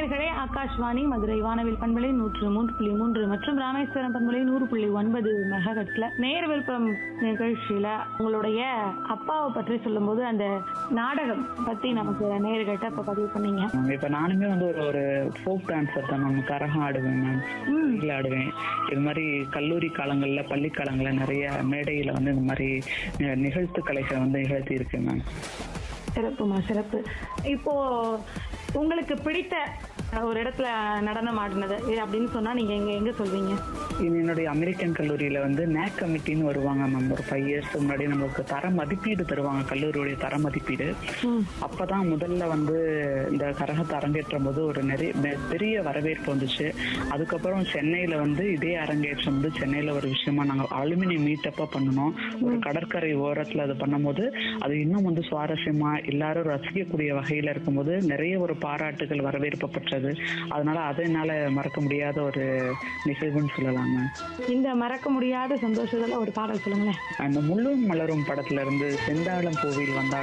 நேயர்களே ஆகாஷ்வாணி மதுரை வானவில் பண்பலை நூற்று மூன்று புள்ளி மூன்று மற்றும் ராமேஸ்வரம் பண்பலை நூறு புள்ளி ஒன்பது மெகாஹெட்ஸ்ல நேர் விருப்பம் நிகழ்ச்சியில உங்களுடைய அப்பாவை பற்றி சொல்லும்போது அந்த நாடகம் பத்தி நமக்கு நேர்கிட்ட இப்ப பதிவு பண்ணீங்க இப்ப நானுமே வந்து ஒரு ஒரு ஃபோக் டான்சர் தான் மேம் கரகம் ஆடுவேன் மேம் ம். வீட்டில் ஆடுவேன் இது மாதிரி கல்லூரி காலங்கள்ல பள்ளி காலங்கள்ல நிறைய மேடையில வந்து இந்த மாதிரி அஹ், நிகழ்த்து கலைகளை வந்து நிகழ்த்தி இருக்கேன் மேம் சிறப்புமா சிறப்பு இப்போ உங்களுக்கு பிடித்த ஒரு இடத்துல நடனம் ஆடினது இது அப்படின்னு சொன்னா நீங்க எங்க எங்க சொல்வீங்க இது என்னுடைய அமெரிக்கன் கல்லூரியில வந்து நேக் கமிட்டின்னு வருவாங்க மேம் ஒரு ஃபைவ் இயர்ஸ் முன்னாடி நம்மளுக்கு தர மதிப்பீடு தருவாங்க கல்லூரியுடைய தர மதிப்பீடு ம். அப்பதான் முதல்ல வந்து இந்த கரகத்தை அரங்கேற்றும் போது ஒரு நிறைய பெ- பெரிய வரவேற்பு வந்துச்சு அதுக்கப்புறம் சென்னையில வந்து இதே அரங்கேற்றம் வந்து சென்னையில ஒரு விஷயமா நாங்க அலுமினி மீட்டப்பா பண்ணணும் ஒரு கடற்கரை ஓரத்துல அது பண்ணும்போது அது இன்னும் வந்து சுவாரஸ்யமா எல்லாரும் ரசிக்கக்கூடிய வகையில இருக்கும்போது நிறைய ஒரு பாராட்டுகள் வரவேற்பு பெற்றது அதனால அதை என்னால மறக்க முடியாத ஒரு நிகழ்வுன்னு சொல்லலாங்க இந்த மறக்க முடியாத சந்தோஷத்துல ஒரு பாடல் சொல்லுங்களேன் அந்த முள்ளும் மலரும் படத்துல இருந்து செந்தாளம் பூவில் வந்தாள்